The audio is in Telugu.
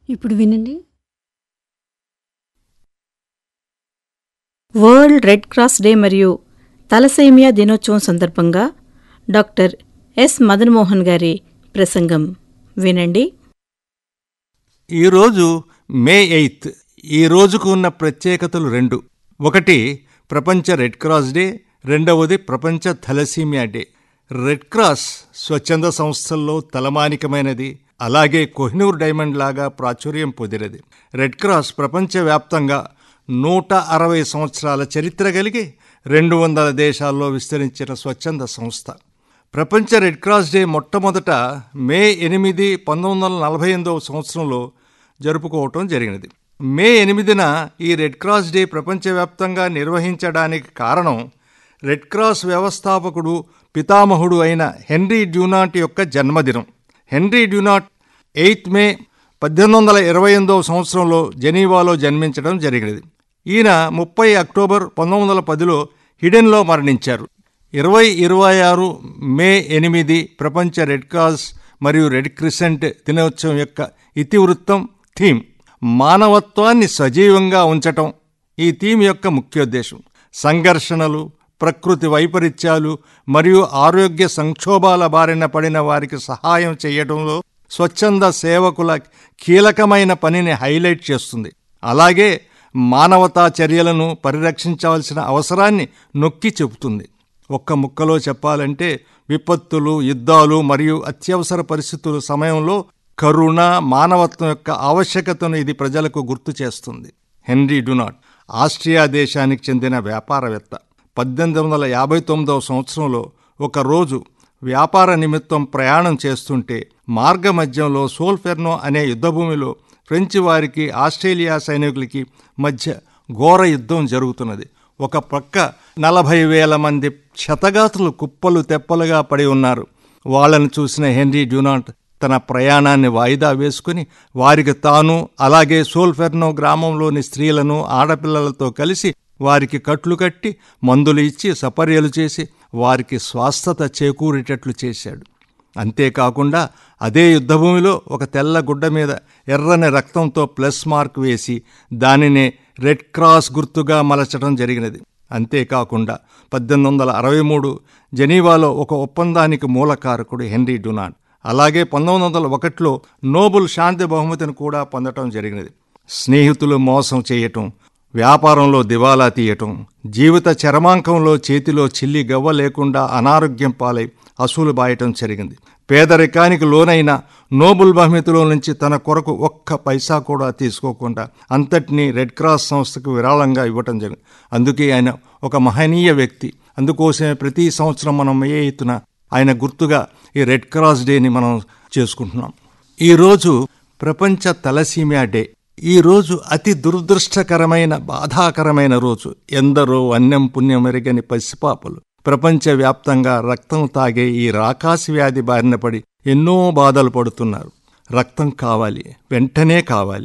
ఇప్పుడు వినండి వరల్డ్ రెడ్ క్రాస్ డే మరియు తలసేమియా దినోత్సవం సందర్భంగా డాక్టర్ ఎస్ మదన్మోహన్ గారి ప్రసంగం వినండి ఈరోజు మే ఎయిత్ ఈ రోజుకు ఉన్న ప్రత్యేకతలు రెండు ఒకటి ప్రపంచ రెడ్ క్రాస్ డే రెండవది ప్రపంచ థలసీమియా డే రెడ్ క్రాస్ స్వచ్ఛంద సంస్థల్లో తలమానికమైనది అలాగే కోహినూర్ డైమండ్ లాగా ప్రాచుర్యం పొందినది రెడ్ క్రాస్ ప్రపంచవ్యాప్తంగా నూట అరవై సంవత్సరాల చరిత్ర కలిగి రెండు వందల దేశాల్లో విస్తరించిన స్వచ్ఛంద సంస్థ ప్రపంచ రెడ్ క్రాస్ డే మొట్టమొదట మే ఎనిమిది పంతొమ్మిది వందల నలభై ఎనిమిదవ సంవత్సరంలో జరుపుకోవటం జరిగినది మే ఎనిమిదిన ఈ రెడ్ క్రాస్ డే ప్రపంచవ్యాప్తంగా నిర్వహించడానికి కారణం రెడ్ క్రాస్ వ్యవస్థాపకుడు పితామహుడు అయిన హెన్రీ డ్యూనాట్ యొక్క జన్మదినం హెన్రీ డ్యూనాట్ ఎయిత్ మే పద్దెనిమిది వందల ఇరవై ఎనిమిదవ సంవత్సరంలో జెనీవాలో జన్మించడం జరిగినది ఈయన ముప్పై అక్టోబర్ పంతొమ్మిది వందల పదిలో హిడెన్లో మరణించారు ఇరవై ఇరవై ఆరు మే ఎనిమిది ప్రపంచ రెడ్ క్రాస్ మరియు రెడ్ క్రిసెంట్ దినోత్సవం యొక్క ఇతివృత్తం థీమ్ మానవత్వాన్ని సజీవంగా ఉంచటం ఈ థీమ్ యొక్క ముఖ్యోద్దేశం సంఘర్షణలు ప్రకృతి వైపరీత్యాలు మరియు ఆరోగ్య సంక్షోభాల బారిన పడిన వారికి సహాయం చేయడంలో స్వచ్ఛంద సేవకుల కీలకమైన పనిని హైలైట్ చేస్తుంది అలాగే మానవతా చర్యలను పరిరక్షించవలసిన అవసరాన్ని నొక్కి చెబుతుంది ఒక్క ముక్కలో చెప్పాలంటే విపత్తులు యుద్ధాలు మరియు అత్యవసర పరిస్థితుల సమయంలో కరుణ మానవత్వం యొక్క ఆవశ్యకతను ఇది ప్రజలకు గుర్తు చేస్తుంది హెన్రీ డునాట్ ఆస్ట్రియా దేశానికి చెందిన వ్యాపారవేత్త పద్దెనిమిది వందల యాభై తొమ్మిదవ సంవత్సరంలో ఒక రోజు వ్యాపార నిమిత్తం ప్రయాణం చేస్తుంటే మార్గమధ్యంలో సోల్ఫెర్నో అనే యుద్ధభూమిలో ఫ్రెంచి వారికి ఆస్ట్రేలియా సైనికులకి మధ్య ఘోర యుద్ధం జరుగుతున్నది ఒక పక్క నలభై వేల మంది క్షతగాతులు కుప్పలు తెప్పలుగా పడి ఉన్నారు వాళ్ళను చూసిన హెన్రీ డ్యూనాట్ తన ప్రయాణాన్ని వాయిదా వేసుకుని వారికి తాను అలాగే సోల్ఫెర్నో గ్రామంలోని స్త్రీలను ఆడపిల్లలతో కలిసి వారికి కట్లు కట్టి మందులు ఇచ్చి సపర్యలు చేసి వారికి స్వస్థత చేకూరేటట్లు చేశాడు అంతేకాకుండా అదే యుద్ధభూమిలో ఒక తెల్ల గుడ్డ మీద ఎర్రని రక్తంతో ప్లస్ మార్క్ వేసి దానినే రెడ్ క్రాస్ గుర్తుగా మలచడం జరిగినది అంతేకాకుండా పద్దెనిమిది వందల అరవై మూడు జనీవాలో ఒక ఒప్పందానికి మూలకారకుడు హెన్రీ డునాట్ అలాగే పంతొమ్మిది వందల ఒకటిలో నోబుల్ శాంతి బహుమతిని కూడా పొందటం జరిగినది స్నేహితులు మోసం చేయటం వ్యాపారంలో దివాలా తీయటం జీవిత చరమాంకంలో చేతిలో చిల్లి గవ్వ లేకుండా అనారోగ్యం పాలై అసూలు బాయటం జరిగింది పేదరికానికి లోనైన నోబుల్ బహుమతిలో నుంచి తన కొరకు ఒక్క పైసా కూడా తీసుకోకుండా అంతటినీ రెడ్ క్రాస్ సంస్థకు విరాళంగా ఇవ్వటం జరిగింది అందుకే ఆయన ఒక మహనీయ వ్యక్తి అందుకోసమే ప్రతి సంవత్సరం మనం ఏ ఎత్తున ఆయన గుర్తుగా ఈ రెడ్ క్రాస్ డేని మనం చేసుకుంటున్నాం ఈరోజు ప్రపంచ తలసీమియా డే ఈ రోజు అతి దురదృష్టకరమైన బాధాకరమైన రోజు ఎందరో అన్యం పుణ్యం ఎరగని పసిపాపలు ప్రపంచవ్యాప్తంగా రక్తం తాగే ఈ రాకాసి వ్యాధి బారిన పడి ఎన్నో బాధలు పడుతున్నారు రక్తం కావాలి వెంటనే కావాలి